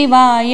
ವಾಯ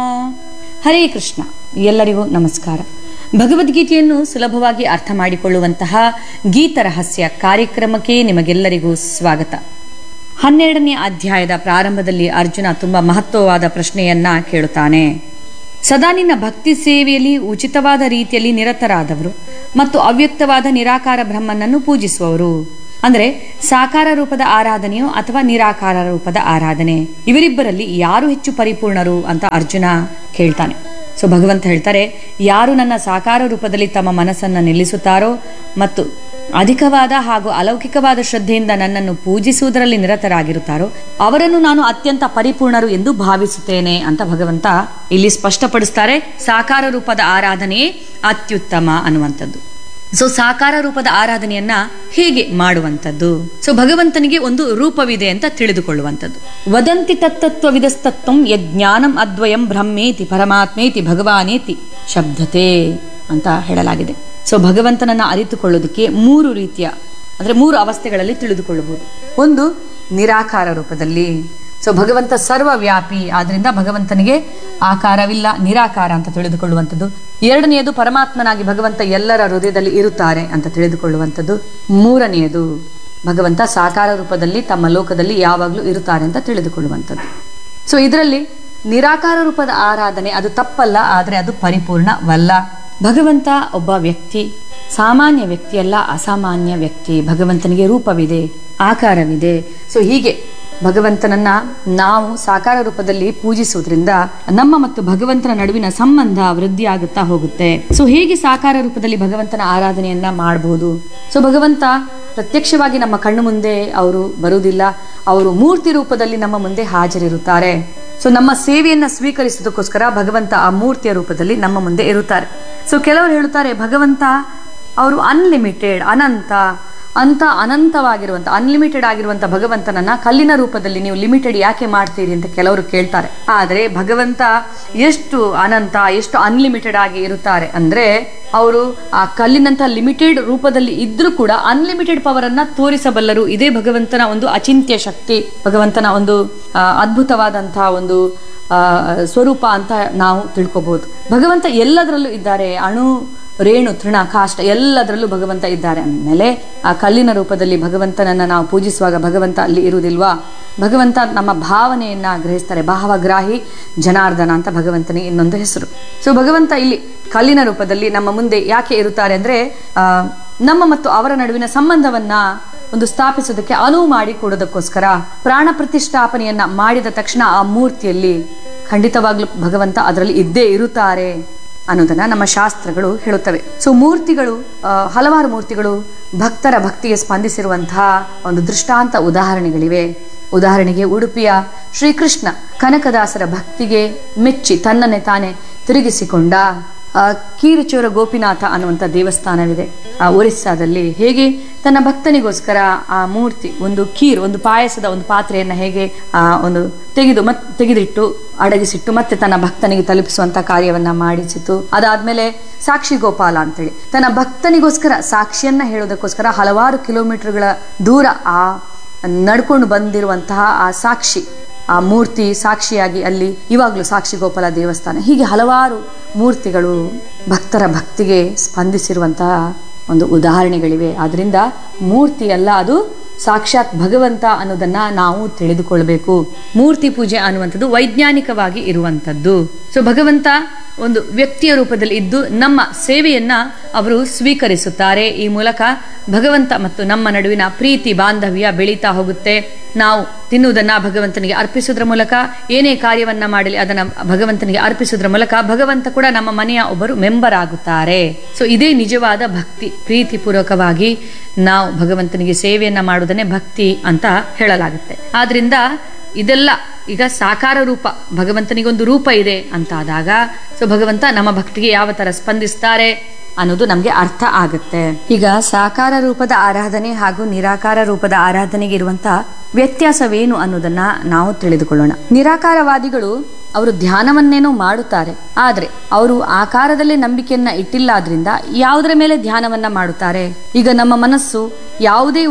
ಹರೇ ಕೃಷ್ಣ ಎಲ್ಲರಿಗೂ ನಮಸ್ಕಾರ ಭಗವದ್ಗೀತೆಯನ್ನು ಸುಲಭವಾಗಿ ಅರ್ಥ ಮಾಡಿಕೊಳ್ಳುವಂತಹ ಗೀತ ರಹಸ್ಯ ಕಾರ್ಯಕ್ರಮಕ್ಕೆ ನಿಮಗೆಲ್ಲರಿಗೂ ಸ್ವಾಗತ ಹನ್ನೆರಡನೇ ಅಧ್ಯಾಯದ ಪ್ರಾರಂಭದಲ್ಲಿ ಅರ್ಜುನ ತುಂಬಾ ಮಹತ್ವವಾದ ಪ್ರಶ್ನೆಯನ್ನ ಕೇಳುತ್ತಾನೆ ಸದಾ ನಿನ್ನ ಭಕ್ತಿ ಸೇವೆಯಲ್ಲಿ ಉಚಿತವಾದ ರೀತಿಯಲ್ಲಿ ನಿರತರಾದವರು ಮತ್ತು ಅವ್ಯಕ್ತವಾದ ನಿರಾಕಾರ ಬ್ರಹ್ಮನನ್ನು ಪೂಜಿಸುವವರು ಅಂದ್ರೆ ಸಾಕಾರ ರೂಪದ ಆರಾಧನೆಯೋ ಅಥವಾ ನಿರಾಕಾರ ರೂಪದ ಆರಾಧನೆ ಇವರಿಬ್ಬರಲ್ಲಿ ಯಾರು ಹೆಚ್ಚು ಪರಿಪೂರ್ಣರು ಅಂತ ಅರ್ಜುನ ಕೇಳ್ತಾನೆ ಸೊ ಭಗವಂತ ಹೇಳ್ತಾರೆ ಯಾರು ನನ್ನ ಸಾಕಾರ ರೂಪದಲ್ಲಿ ತಮ್ಮ ಮನಸ್ಸನ್ನು ನಿಲ್ಲಿಸುತ್ತಾರೋ ಮತ್ತು ಅಧಿಕವಾದ ಹಾಗೂ ಅಲೌಕಿಕವಾದ ಶ್ರದ್ಧೆಯಿಂದ ನನ್ನನ್ನು ಪೂಜಿಸುವುದರಲ್ಲಿ ನಿರತರಾಗಿರುತ್ತಾರೋ ಅವರನ್ನು ನಾನು ಅತ್ಯಂತ ಪರಿಪೂರ್ಣರು ಎಂದು ಭಾವಿಸುತ್ತೇನೆ ಅಂತ ಭಗವಂತ ಇಲ್ಲಿ ಸ್ಪಷ್ಟಪಡಿಸ್ತಾರೆ ಸಾಕಾರ ರೂಪದ ಆರಾಧನೆಯೇ ಅತ್ಯುತ್ತಮ ಅನ್ನುವಂಥದ್ದು ಸೊ ಸಾಕಾರ ರೂಪದ ಆರಾಧನೆಯನ್ನ ಹೇಗೆ ಮಾಡುವಂಥದ್ದು ಸೊ ಭಗವಂತನಿಗೆ ಒಂದು ರೂಪವಿದೆ ಅಂತ ತಿಳಿದುಕೊಳ್ಳುವಂಥದ್ದು ವದಂತಿ ತತ್ತತ್ವವಿದಸ್ತತ್ವಂ ಯಜ್ಞಾನಂ ಅದ್ವಯಂ ಬ್ರಹ್ಮೇತಿ ಪರಮಾತ್ಮೇತಿ ಭಗವಾನೇತಿ ಶಬ್ದತೆ ಅಂತ ಹೇಳಲಾಗಿದೆ ಸೊ ಭಗವಂತನನ್ನ ಅರಿತುಕೊಳ್ಳೋದಕ್ಕೆ ಮೂರು ರೀತಿಯ ಅಂದ್ರೆ ಮೂರು ಅವಸ್ಥೆಗಳಲ್ಲಿ ತಿಳಿದುಕೊಳ್ಳಬಹುದು ಒಂದು ನಿರಾಕಾರ ರೂಪದಲ್ಲಿ ಸೊ ಭಗವಂತ ಸರ್ವವ್ಯಾಪಿ ಆದ್ರಿಂದ ಭಗವಂತನಿಗೆ ಆಕಾರವಿಲ್ಲ ನಿರಾಕಾರ ಅಂತ ತಿಳಿದುಕೊಳ್ಳುವಂಥದ್ದು ಎರಡನೆಯದು ಪರಮಾತ್ಮನಾಗಿ ಭಗವಂತ ಎಲ್ಲರ ಹೃದಯದಲ್ಲಿ ಇರುತ್ತಾರೆ ಅಂತ ತಿಳಿದುಕೊಳ್ಳುವಂಥದ್ದು ಮೂರನೆಯದು ಭಗವಂತ ಸಾಕಾರ ರೂಪದಲ್ಲಿ ತಮ್ಮ ಲೋಕದಲ್ಲಿ ಯಾವಾಗಲೂ ಇರುತ್ತಾರೆ ಅಂತ ತಿಳಿದುಕೊಳ್ಳುವಂಥದ್ದು ಸೊ ಇದರಲ್ಲಿ ನಿರಾಕಾರ ರೂಪದ ಆರಾಧನೆ ಅದು ತಪ್ಪಲ್ಲ ಆದರೆ ಅದು ಪರಿಪೂರ್ಣವಲ್ಲ ಭಗವಂತ ಒಬ್ಬ ವ್ಯಕ್ತಿ ಸಾಮಾನ್ಯ ವ್ಯಕ್ತಿಯಲ್ಲ ಅಸಾಮಾನ್ಯ ವ್ಯಕ್ತಿ ಭಗವಂತನಿಗೆ ರೂಪವಿದೆ ಆಕಾರವಿದೆ ಸೊ ಹೀಗೆ ಭಗವಂತನನ್ನ ನಾವು ಸಾಕಾರ ರೂಪದಲ್ಲಿ ಪೂಜಿಸುವುದರಿಂದ ನಮ್ಮ ಮತ್ತು ಭಗವಂತನ ನಡುವಿನ ಸಂಬಂಧ ವೃದ್ಧಿ ಆಗುತ್ತಾ ಹೋಗುತ್ತೆ ಸೊ ಹೇಗೆ ಸಾಕಾರ ರೂಪದಲ್ಲಿ ಭಗವಂತನ ಆರಾಧನೆಯನ್ನ ಮಾಡಬಹುದು ಸೊ ಭಗವಂತ ಪ್ರತ್ಯಕ್ಷವಾಗಿ ನಮ್ಮ ಕಣ್ಣು ಮುಂದೆ ಅವರು ಬರುವುದಿಲ್ಲ ಅವರು ಮೂರ್ತಿ ರೂಪದಲ್ಲಿ ನಮ್ಮ ಮುಂದೆ ಹಾಜರಿರುತ್ತಾರೆ ಸೊ ನಮ್ಮ ಸೇವೆಯನ್ನ ಸ್ವೀಕರಿಸೋದಕ್ಕೋಸ್ಕರ ಭಗವಂತ ಆ ಮೂರ್ತಿಯ ರೂಪದಲ್ಲಿ ನಮ್ಮ ಮುಂದೆ ಇರುತ್ತಾರೆ ಸೊ ಕೆಲವರು ಹೇಳುತ್ತಾರೆ ಭಗವಂತ ಅವರು ಅನ್ಲಿಮಿಟೆಡ್ ಅನಂತ ಅಂತ ಅನಂತವಾಗಿರುವಂತ ಅನ್ಲಿಮಿಟೆಡ್ ಆಗಿರುವಂತ ಭಗವಂತನನ್ನ ಕಲ್ಲಿನ ರೂಪದಲ್ಲಿ ನೀವು ಲಿಮಿಟೆಡ್ ಯಾಕೆ ಮಾಡ್ತೀರಿ ಅಂತ ಕೆಲವರು ಕೇಳ್ತಾರೆ ಆದ್ರೆ ಭಗವಂತ ಎಷ್ಟು ಅನಂತ ಎಷ್ಟು ಅನ್ಲಿಮಿಟೆಡ್ ಆಗಿ ಇರುತ್ತಾರೆ ಅಂದ್ರೆ ಅವರು ಆ ಕಲ್ಲಿನಂತ ಲಿಮಿಟೆಡ್ ರೂಪದಲ್ಲಿ ಇದ್ರೂ ಕೂಡ ಅನ್ಲಿಮಿಟೆಡ್ ಪವರ್ ಅನ್ನ ತೋರಿಸಬಲ್ಲರು ಇದೇ ಭಗವಂತನ ಒಂದು ಅಚಿಂತ್ಯ ಶಕ್ತಿ ಭಗವಂತನ ಒಂದು ಆ, ಅದ್ಭುತವಾದಂತಹ ಒಂದು ಆ, ಸ್ವರೂಪ ಅಂತ ನಾವು ತಿಳ್ಕೊಬಹುದು ಭಗವಂತ ಎಲ್ಲದರಲ್ಲೂ ಇದ್ದಾರೆ ಅಣು ರೇಣು ತೃಣ ಕಾಷ್ಟ ಎಲ್ಲದರಲ್ಲೂ ಭಗವಂತ ಇದ್ದಾರೆ ಅಂದಮೇಲೆ ಆ ಕಲ್ಲಿನ ರೂಪದಲ್ಲಿ ಭಗವಂತನನ್ನ ನಾವು ಪೂಜಿಸುವಾಗ ಭಗವಂತ ಅಲ್ಲಿ ಇರುವುದಿಲ್ವಾ ಭಗವಂತ ನಮ್ಮ ಭಾವನೆಯನ್ನ ಗ್ರಹಿಸ್ತಾರೆ ಭಾವಗ್ರಾಹಿ ಜನಾರ್ದನ ಅಂತ ಭಗವಂತನಿಗೆ ಇನ್ನೊಂದು ಹೆಸರು ಸೊ ಭಗವಂತ ಇಲ್ಲಿ ಕಲ್ಲಿನ ರೂಪದಲ್ಲಿ ನಮ್ಮ ಮುಂದೆ ಯಾಕೆ ಇರುತ್ತಾರೆ ಅಂದ್ರೆ ಆ ನಮ್ಮ ಮತ್ತು ಅವರ ನಡುವಿನ ಸಂಬಂಧವನ್ನ ಒಂದು ಸ್ಥಾಪಿಸೋದಕ್ಕೆ ಅನುವು ಮಾಡಿ ಕೊಡೋದಕ್ಕೋಸ್ಕರ ಪ್ರಾಣ ಪ್ರತಿಷ್ಠಾಪನೆಯನ್ನ ಮಾಡಿದ ತಕ್ಷಣ ಆ ಮೂರ್ತಿಯಲ್ಲಿ ಖಂಡಿತವಾಗ್ಲೂ ಭಗವಂತ ಅದರಲ್ಲಿ ಇದ್ದೇ ಇರುತ್ತಾರೆ ಅನ್ನೋದನ್ನ ನಮ್ಮ ಶಾಸ್ತ್ರಗಳು ಹೇಳುತ್ತವೆ ಸೊ ಮೂರ್ತಿಗಳು ಆ, ಹಲವಾರು ಮೂರ್ತಿಗಳು ಭಕ್ತರ ಭಕ್ತಿಗೆ ಸ್ಪಂದಿಸಿರುವಂತಹ ಒಂದು ದೃಷ್ಟಾಂತ ಉದಾಹರಣೆಗಳಿವೆ ಉದಾಹರಣೆಗೆ ಉಡುಪಿಯ ಶ್ರೀಕೃಷ್ಣ ಕನಕದಾಸರ ಭಕ್ತಿಗೆ ಮೆಚ್ಚಿ ತನ್ನನ್ನೇ ತಾನೇ ತಿರುಗಿಸಿಕೊಂಡ ಆ, ಕೀರುಚೋರ ಗೋಪಿನಾಥ ಅನ್ನುವಂಥ ದೇವಸ್ಥಾನವಿದೆ ಆ ಒರಿಸ್ಸಾದಲ್ಲಿ ಹೇಗೆ ತನ್ನ ಭಕ್ತನಿಗೋಸ್ಕರ ಆ ಮೂರ್ತಿ ಒಂದು ಖೀರ್ ಒಂದು ಪಾಯಸದ ಒಂದು ಪಾತ್ರೆಯನ್ನ ಹೇಗೆ ಆ ಒಂದು ತೆಗೆದು ಮತ್ ತೆಗೆದಿಟ್ಟು ಅಡಗಿಸಿಟ್ಟು ಮತ್ತೆ ತನ್ನ ಭಕ್ತನಿಗೆ ತಲುಪಿಸುವಂತ ಕಾರ್ಯವನ್ನ ಮಾಡಿಸಿತು ಅದಾದ್ಮೇಲೆ ಸಾಕ್ಷಿ ಗೋಪಾಲ ಅಂತೇಳಿ ತನ್ನ ಭಕ್ತನಿಗೋಸ್ಕರ ಸಾಕ್ಷಿಯನ್ನ ಹೇಳೋದಕ್ಕೋಸ್ಕರ ಹಲವಾರು ಕಿಲೋಮೀಟರ್ಗಳ ದೂರ ಆ ನಡ್ಕೊಂಡು ಬಂದಿರುವಂತಹ ಆ ಸಾಕ್ಷಿ ಆ ಮೂರ್ತಿ ಸಾಕ್ಷಿಯಾಗಿ ಅಲ್ಲಿ ಇವಾಗಲೂ ಸಾಕ್ಷಿ ಗೋಪಾಲ ದೇವಸ್ಥಾನ ಹೀಗೆ ಹಲವಾರು ಮೂರ್ತಿಗಳು ಭಕ್ತರ ಭಕ್ತಿಗೆ ಸ್ಪಂದಿಸಿರುವಂತಹ ಒಂದು ಉದಾಹರಣೆಗಳಿವೆ ಆದ್ರಿಂದ ಮೂರ್ತಿ ಅಲ್ಲ ಅದು ಸಾಕ್ಷಾತ್ ಭಗವಂತ ಅನ್ನೋದನ್ನ ನಾವು ತಿಳಿದುಕೊಳ್ಬೇಕು ಮೂರ್ತಿ ಪೂಜೆ ಅನ್ನುವಂಥದ್ದು ವೈಜ್ಞಾನಿಕವಾಗಿ ಇರುವಂಥದ್ದು ಸೊ ಭಗವಂತ ಒಂದು ವ್ಯಕ್ತಿಯ ರೂಪದಲ್ಲಿ ಇದ್ದು ನಮ್ಮ ಸೇವೆಯನ್ನ ಅವರು ಸ್ವೀಕರಿಸುತ್ತಾರೆ ಈ ಮೂಲಕ ಭಗವಂತ ಮತ್ತು ನಮ್ಮ ನಡುವಿನ ಪ್ರೀತಿ ಬಾಂಧವ್ಯ ಬೆಳೀತಾ ಹೋಗುತ್ತೆ ನಾವು ತಿನ್ನುವುದನ್ನ ಭಗವಂತನಿಗೆ ಅರ್ಪಿಸುವುದರ ಮೂಲಕ ಏನೇ ಕಾರ್ಯವನ್ನ ಮಾಡಲಿ ಅದನ್ನ ಭಗವಂತನಿಗೆ ಅರ್ಪಿಸುವುದರ ಮೂಲಕ ಭಗವಂತ ಕೂಡ ನಮ್ಮ ಮನೆಯ ಒಬ್ಬರು ಮೆಂಬರ್ ಆಗುತ್ತಾರೆ ಸೊ ಇದೇ ನಿಜವಾದ ಭಕ್ತಿ ಪ್ರೀತಿಪೂರ್ವಕವಾಗಿ ನಾವು ಭಗವಂತನಿಗೆ ಸೇವೆಯನ್ನ ಮಾಡುವುದನ್ನೇ ಭಕ್ತಿ ಅಂತ ಹೇಳಲಾಗುತ್ತೆ ಆದ್ರಿಂದ ಇದೆಲ್ಲ ಈಗ ಸಾಕಾರ ರೂಪ ಭಗವಂತನಿಗೊಂದು ರೂಪ ಇದೆ ಅಂತ ಆದಾಗ ಸೊ ಭಗವಂತ ನಮ್ಮ ಭಕ್ತಿಗೆ ಯಾವ ತರ ಸ್ಪಂದಿಸ್ತಾರೆ ಅನ್ನೋದು ನಮಗೆ ಅರ್ಥ ಆಗುತ್ತೆ ಈಗ ಸಾಕಾರ ರೂಪದ ಆರಾಧನೆ ಹಾಗೂ ನಿರಾಕಾರ ರೂಪದ ಆರಾಧನೆಗೆ ಇರುವಂತಹ ವ್ಯತ್ಯಾಸವೇನು ಅನ್ನೋದನ್ನ ನಾವು ತಿಳಿದುಕೊಳ್ಳೋಣ ನಿರಾಕಾರವಾದಿಗಳು ಅವರು ಧ್ಯಾನವನ್ನೇನೋ ಮಾಡುತ್ತಾರೆ ಆದ್ರೆ ಅವರು ಆಕಾರದಲ್ಲೇ ನಂಬಿಕೆಯನ್ನ ಇಟ್ಟಿಲ್ಲ ಆದ್ರಿಂದ ಯಾವುದರ ಮೇಲೆ ಧ್ಯಾನವನ್ನ ಮಾಡುತ್ತಾರೆ ಈಗ ನಮ್ಮ ಮನಸ್ಸು ಯಾವುದೇ ಒಂದು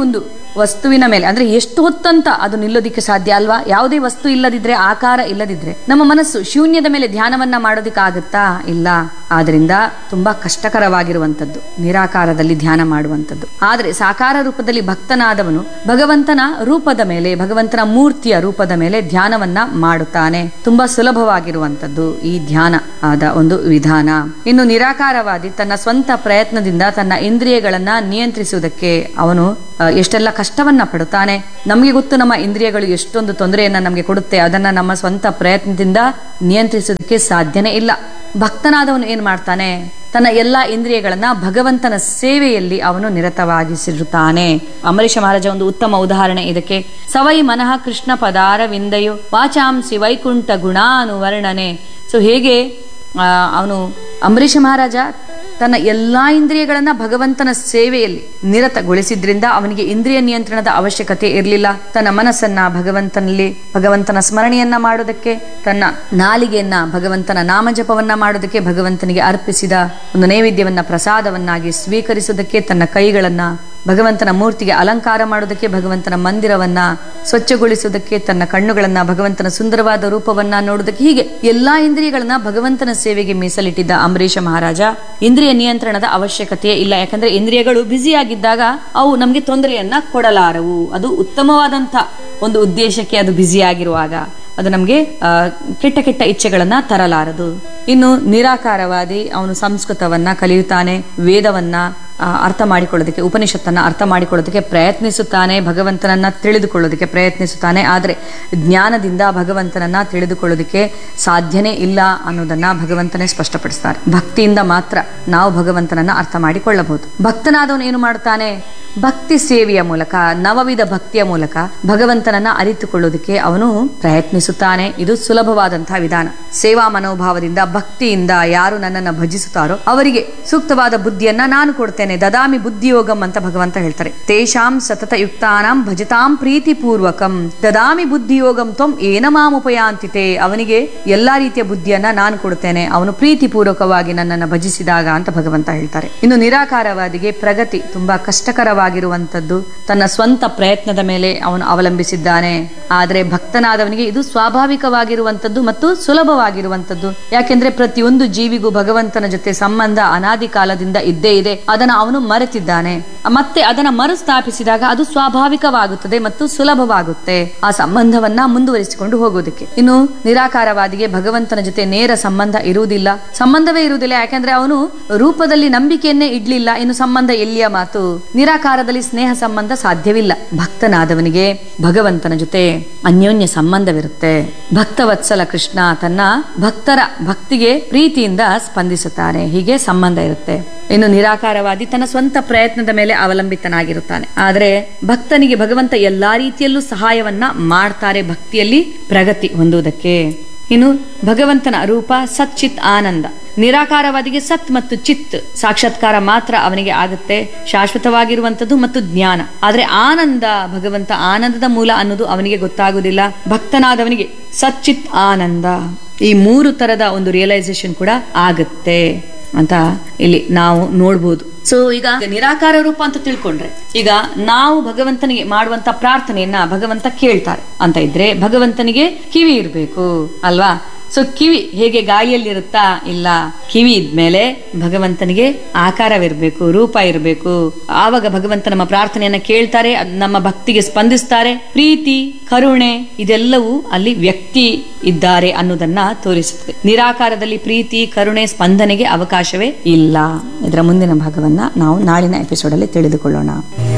ವಸ್ತುವಿನ ಮೇಲೆ ಅಂದ್ರೆ ಎಷ್ಟು ಹೊತ್ತಂತ ಅದು ನಿಲ್ಲೋದಿಕ್ಕೆ ಸಾಧ್ಯ ಅಲ್ವಾ ಯಾವುದೇ ವಸ್ತು ಇಲ್ಲದಿದ್ರೆ ಆಕಾರ ಇಲ್ಲದಿದ್ರೆ ನಮ್ಮ ಮನಸ್ಸು ಶೂನ್ಯದ ಮೇಲೆ ಧ್ಯಾನವನ್ನ ಮಾಡೋದಿಕ್ಕಾಗುತ್ತಾ ಇಲ್ಲ ಆದ್ರಿಂದ ತುಂಬಾ ಕಷ್ಟಕರವಾಗಿರುವಂತದ್ದು ನಿರಾಕಾರದಲ್ಲಿ ಧ್ಯಾನ ಮಾಡುವಂತದ್ದು ಆದ್ರೆ ಸಾಕಾರ ರೂಪದಲ್ಲಿ ಭಕ್ತನಾದವನು ಭಗವಂತನ ರೂಪದ ಮೇಲೆ ಭಗವಂತನ ಮೂರ್ತಿಯ ರೂಪದ ಮೇಲೆ ಧ್ಯಾನವನ್ನ ಮಾಡುತ್ತಾನೆ ತುಂಬಾ ಸುಲಭವಾಗಿರುವಂತದ್ದು ಈ ಧ್ಯಾನ ಆದ ಒಂದು ವಿಧಾನ ಇನ್ನು ನಿರಾಕಾರವಾದಿ ತನ್ನ ಸ್ವಂತ ಪ್ರಯತ್ನದಿಂದ ತನ್ನ ಇಂದ್ರಿಯಗಳನ್ನ ನಿಯಂತ್ರಿಸುವುದಕ್ಕೆ ಅವನು ಆ, ಎಷ್ಟೆಲ್ಲ ಕಷ್ಟವನ್ನ ಪಡುತ್ತಾನೆ ನಮಗೆ ಗೊತ್ತು ನಮ್ಮ ಇಂದ್ರಿಯಗಳು ಎಷ್ಟೊಂದು ತೊಂದರೆಯನ್ನ ನಮಗೆ ಕೊಡುತ್ತೆ ಅದನ್ನ ನಮ್ಮ ಸ್ವಂತ ಪ್ರಯತ್ನದಿಂದ ನಿಯಂತ್ರಿಸೋದಕ್ಕೆ ಸಾಧ್ಯನೇ ಇಲ್ಲ ಭಕ್ತನಾದವನು ಏನ್ ಮಾಡ್ತಾನೆ ತನ್ನ ಎಲ್ಲಾ ಇಂದ್ರಿಯಗಳನ್ನ ಭಗವಂತನ ಸೇವೆಯಲ್ಲಿ ಅವನು ನಿರತವಾಗಿಸಿರುತ್ತಾನೆ ಅಂಬರೀಷ ಮಹಾರಾಜ ಒಂದು ಉತ್ತಮ ಉದಾಹರಣೆ ಇದಕ್ಕೆ ಸವೈ ಮನಃ ಕೃಷ್ಣ ಪದಾರ ವಿಂದಯು ವಾಚಾಂಸಿ ವೈಕುಂಠ ಗುಣಾನುವರ್ಣನೆ ಸೊ ಹೇಗೆ ಆ, ಅವನು ಅಂಬರೀಷ ಮಹಾರಾಜ ತನ್ನ ಎಲ್ಲಾ ಇಂದ್ರಿಯಗಳನ್ನ ಭಗವಂತನ ಸೇವೆಯಲ್ಲಿ ನಿರತಗೊಳಿಸಿದ್ರಿಂದ ಅವನಿಗೆ ಇಂದ್ರಿಯ ನಿಯಂತ್ರಣದ ಅವಶ್ಯಕತೆ ಇರಲಿಲ್ಲ ತನ್ನ ಮನಸ್ಸನ್ನ ಭಗವಂತನಲ್ಲಿ ಭಗವಂತನ ಸ್ಮರಣೆಯನ್ನ ಮಾಡೋದಕ್ಕೆ ತನ್ನ ನಾಲಿಗೆಯನ್ನ ಭಗವಂತನ ನಾಮಜಪವನ್ನ ಮಾಡೋದಕ್ಕೆ ಭಗವಂತನಿಗೆ ಅರ್ಪಿಸಿದ ಒಂದು ನೈವೇದ್ಯವನ್ನ ಪ್ರಸಾದವನ್ನಾಗಿ ಸ್ವೀಕರಿಸುವುದಕ್ಕೆ ತನ್ನ ಕೈಗಳನ್ನ ಭಗವಂತನ ಮೂರ್ತಿಗೆ ಅಲಂಕಾರ ಮಾಡೋದಕ್ಕೆ ಭಗವಂತನ ಮಂದಿರವನ್ನ ಸ್ವಚ್ಛಗೊಳಿಸುವುದಕ್ಕೆ ತನ್ನ ಕಣ್ಣುಗಳನ್ನ ಭಗವಂತನ ಸುಂದರವಾದ ರೂಪವನ್ನ ನೋಡೋದಕ್ಕೆ ಹೀಗೆ ಎಲ್ಲಾ ಇಂದ್ರಿಯಗಳನ್ನ ಭಗವಂತನ ಸೇವೆಗೆ ಮೀಸಲಿಟ್ಟಿದ್ದ ಅಂಬರೀಷ ಮಹಾರಾಜ ಇಂದ್ರಿಯ ನಿಯಂತ್ರಣದ ಅವಶ್ಯಕತೆ ಇಲ್ಲ ಯಾಕಂದ್ರೆ ಇಂದ್ರಿಯಗಳು ಬ್ಯುಸಿಯಾಗಿದ್ದಾಗ ಅವು ನಮಗೆ ತೊಂದರೆಯನ್ನ ಕೊಡಲಾರವು ಅದು ಉತ್ತಮವಾದಂತ ಒಂದು ಉದ್ದೇಶಕ್ಕೆ ಅದು ಬ್ಯುಸಿಯಾಗಿರುವಾಗ ಅದು ನಮಗೆ ಕೆಟ್ಟ ಕೆಟ್ಟ ಇಚ್ಛೆಗಳನ್ನ ತರಲಾರದು ಇನ್ನು ನಿರಾಕಾರವಾದಿ ಅವನು ಸಂಸ್ಕೃತವನ್ನ ಕಲಿಯುತ್ತಾನೆ ವೇದವನ್ನ ಆ, ಅರ್ಥ ಮಾಡಿಕೊಳ್ಳೋದಕ್ಕೆ ಉಪನಿಷತ್ತನ್ನ ಅರ್ಥ ಮಾಡಿಕೊಳ್ಳೋದಕ್ಕೆ ಪ್ರಯತ್ನಿಸುತ್ತಾನೆ ಭಗವಂತನನ್ನ ತಿಳಿದುಕೊಳ್ಳೋದಕ್ಕೆ ಪ್ರಯತ್ನಿಸುತ್ತಾನೆ ಆದರೆ ಜ್ಞಾನದಿಂದ ಭಗವಂತನನ್ನ ತಿಳಿದುಕೊಳ್ಳೋದಕ್ಕೆ ಸಾಧ್ಯನೇ ಇಲ್ಲ ಅನ್ನೋದನ್ನ ಭಗವಂತನೇ ಸ್ಪಷ್ಟಪಡಿಸ್ತಾರೆ ಭಕ್ತಿಯಿಂದ ಮಾತ್ರ ನಾವು ಭಗವಂತನನ್ನ ಅರ್ಥ ಮಾಡಿಕೊಳ್ಳಬಹುದು ಭಕ್ತನಾದವನು ಏನು ಮಾಡುತ್ತಾನೆ ಭಕ್ತಿ ಸೇವೆಯ ಮೂಲಕ ನವವಿಧ ಭಕ್ತಿಯ ಮೂಲಕ ಭಗವಂತನನ್ನ ಅರಿತುಕೊಳ್ಳೋದಕ್ಕೆ ಅವನು ಪ್ರಯತ್ನಿಸುತ್ತಾನೆ ಇದು ಸುಲಭವಾದಂತಹ ವಿಧಾನ ಸೇವಾ ಮನೋಭಾವದಿಂದ ಭಕ್ತಿಯಿಂದ ಯಾರು ನನ್ನನ್ನು ಭಜಿಸುತ್ತಾರೋ ಅವರಿಗೆ ಸೂಕ್ತವಾದ ಬುದ್ಧಿಯನ್ನ ನಾನು ಕೊಡ್ತೇನೆ ದದಾಮಿ ಬುದ್ಧಿಯೋಗಂ ಅಂತ ಭಗವಂತ ಹೇಳ್ತಾರೆ ತೇಷಾಂ ಸತತ ಯುಕ್ತಾನಾಂ ಭಜತಾಂ ಪ್ರೀತಿ ಪೂರ್ವಕಂ ದದಾಮಿ ಬುದ್ಧಿಯೋಗಂ ತ್ವಂ ಏನ ಮಾಮುಪಯಾಂತಿತೆ ಅವನಿಗೆ ಎಲ್ಲಾ ರೀತಿಯ ಬುದ್ಧಿಯನ್ನ ನಾನು ಕೊಡ್ತೇನೆ ಅವನು ಪ್ರೀತಿ ಪೂರ್ವಕವಾಗಿ ನನ್ನನ್ನು ಭಜಿಸಿದಾಗ ಅಂತ ಭಗವಂತ ಹೇಳ್ತಾರೆ ಇನ್ನು ನಿರಾಕಾರವಾದಿಗೆ ಪ್ರಗತಿ ತುಂಬಾ ಕಷ್ಟಕರವಾಗಿರುವಂತದ್ದು ತನ್ನ ಸ್ವಂತ ಪ್ರಯತ್ನದ ಮೇಲೆ ಅವನು ಅವಲಂಬಿಸಿದ್ದಾನೆ ಆದರೆ ಭಕ್ತನಾದವನಿಗೆ ಇದು ಸ್ವಾಭಾವಿಕವಾಗಿರುವಂತದ್ದು ಮತ್ತು ಸುಲಭವಾಗಿರುವಂತದ್ದು ಯಾಕೆಂದ್ರೆ ಪ್ರತಿಯೊಂದು ಜೀವಿಗೂ ಭಗವಂತನ ಜೊತೆ ಸಂಬಂಧ ಅನಾದಿ ಕಾಲದಿಂದ ಇದ್ದೇ ಇದೆ ಅದನ್ನ ಅವನು ಮರೆತಿದ್ದಾನೆ ಮತ್ತೆ ಅದನ್ನ ಮರುಸ್ಥಾಪಿಸಿದಾಗ ಅದು ಸ್ವಾಭಾವಿಕವಾಗುತ್ತದೆ ಮತ್ತು ಸುಲಭವಾಗುತ್ತೆ ಆ ಸಂಬಂಧವನ್ನ ಮುಂದುವರಿಸಿಕೊಂಡು ಹೋಗೋದಕ್ಕೆ ಇನ್ನು ನಿರಾಕಾರವಾದಿಗೆ ಭಗವಂತನ ಜೊತೆ ನೇರ ಸಂಬಂಧ ಇರುವುದಿಲ್ಲ ಸಂಬಂಧವೇ ಇರುವುದಿಲ್ಲ ಯಾಕೆಂದ್ರೆ ಅವನು ರೂಪದಲ್ಲಿ ನಂಬಿಕೆಯನ್ನೇ ಇಡ್ಲಿಲ್ಲ ಇನ್ನು ಸಂಬಂಧ ಎಲ್ಲಿಯ ಮಾತು ನಿರಾಕಾರದಲ್ಲಿ ಸ್ನೇಹ ಸಂಬಂಧ ಸಾಧ್ಯವಿಲ್ಲ ಭಕ್ತನಾದವನಿಗೆ ಭಗವಂತನ ಜೊತೆ ಅನ್ಯೋನ್ಯ ಸಂಬಂಧವಿರುತ್ತೆ ಭಕ್ತವತ್ಸಲ ಕೃಷ್ಣ ತನ್ನ ಭಕ್ತರ ಭಕ್ತಿಗೆ ಪ್ರೀತಿಯಿಂದ ಸ್ಪಂದಿಸುತ್ತಾನೆ ಹೀಗೆ ಸಂಬಂಧ ಇರುತ್ತೆ ಇನ್ನು ನಿರಾಕಾರವಾದಿ ತನ್ನ ಸ್ವಂತ ಪ್ರಯತ್ನದ ಮೇಲೆ ಅವಲಂಬಿತನಾಗಿರುತ್ತಾನೆ ಆದರೆ ಭಕ್ತನಿಗೆ ಭಗವಂತ ಎಲ್ಲಾ ರೀತಿಯಲ್ಲೂ ಸಹಾಯವನ್ನ ಮಾಡ್ತಾರೆ ಭಕ್ತಿಯಲ್ಲಿ ಪ್ರಗತಿ ಹೊಂದುವುದಕ್ಕೆ ಇನ್ನು ಭಗವಂತನ ರೂಪ ಸಚ್ಚಿತ್ ಆನಂದ ನಿರಾಕಾರವಾದಿಗೆ ಸತ್ ಮತ್ತು ಚಿತ್ ಸಾಕ್ಷಾತ್ಕಾರ ಮಾತ್ರ ಅವನಿಗೆ ಆಗುತ್ತೆ ಶಾಶ್ವತವಾಗಿರುವಂತದ್ದು ಮತ್ತು ಜ್ಞಾನ ಆದ್ರೆ ಆನಂದ ಭಗವಂತ ಆನಂದದ ಮೂಲ ಅನ್ನೋದು ಅವನಿಗೆ ಗೊತ್ತಾಗುವುದಿಲ್ಲ ಭಕ್ತನಾದವನಿಗೆ ಸಚ್ಚಿತ್ ಆನಂದ ಈ ಮೂರು ತರದ ಒಂದು ರಿಯಲೈಸೇಷನ್ ಕೂಡ ಆಗುತ್ತೆ ಅಂತ ಇಲ್ಲಿ ನಾವು ನೋಡ್ಬೋದು ಸೊ ಈಗ ನಿರಾಕಾರ ರೂಪ ಅಂತ ತಿಳ್ಕೊಂಡ್ರೆ ಈಗ ನಾವು ಭಗವಂತನಿಗೆ ಮಾಡುವಂತ ಪ್ರಾರ್ಥನೆಯನ್ನ ಭಗವಂತ ಕೇಳ್ತಾರೆ ಅಂತ ಇದ್ರೆ ಭಗವಂತನಿಗೆ ಕಿವಿ ಇರ್ಬೇಕು ಅಲ್ವಾ ಸೊ ಕಿವಿ ಹೇಗೆ ಗಾಳಿಯಲ್ಲಿರುತ್ತಾ ಇಲ್ಲ ಕಿವಿ ಇದ್ಮೇಲೆ ಭಗವಂತನಿಗೆ ಆಕಾರವಿರ್ಬೇಕು ರೂಪ ಇರಬೇಕು ಆವಾಗ ಭಗವಂತ ನಮ್ಮ ಪ್ರಾರ್ಥನೆಯನ್ನ ಕೇಳ್ತಾರೆ ಅದ್ ನಮ್ಮ ಭಕ್ತಿಗೆ ಸ್ಪಂದಿಸ್ತಾರೆ ಪ್ರೀತಿ ಕರುಣೆ ಇದೆಲ್ಲವೂ ಅಲ್ಲಿ ವ್ಯಕ್ತಿ ಇದ್ದಾರೆ ಅನ್ನೋದನ್ನ ತೋರಿಸುತ್ತದೆ ನಿರಾಕಾರದಲ್ಲಿ ಪ್ರೀತಿ ಕರುಣೆ ಸ್ಪಂದನೆಗೆ ಅವಕಾಶವೇ ಇಲ್ಲ ಇದರ ಮುಂದಿನ ಭಾಗವನ್ನ ನಾವು ನಾಳಿನ ಎಪಿಸೋಡ್ ಅಲ್ಲಿ ತಿಳಿದುಕೊಳ್ಳೋಣ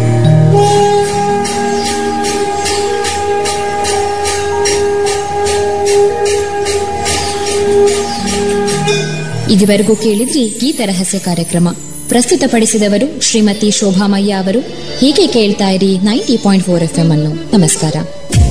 ಇದುವರೆಗೂ ಕೇಳಿದ್ರಿ ಗೀತ ರಹಸ್ಯ ಕಾರ್ಯಕ್ರಮ ಪ್ರಸ್ತುತಪಡಿಸಿದವರು ಶ್ರೀಮತಿ ಶೋಭಾಮಯ್ಯ ಅವರು ಹೀಗೆ ಕೇಳ್ತಾ ಇರಿ ninety point four F M ಅನ್ನು ನಮಸ್ಕಾರ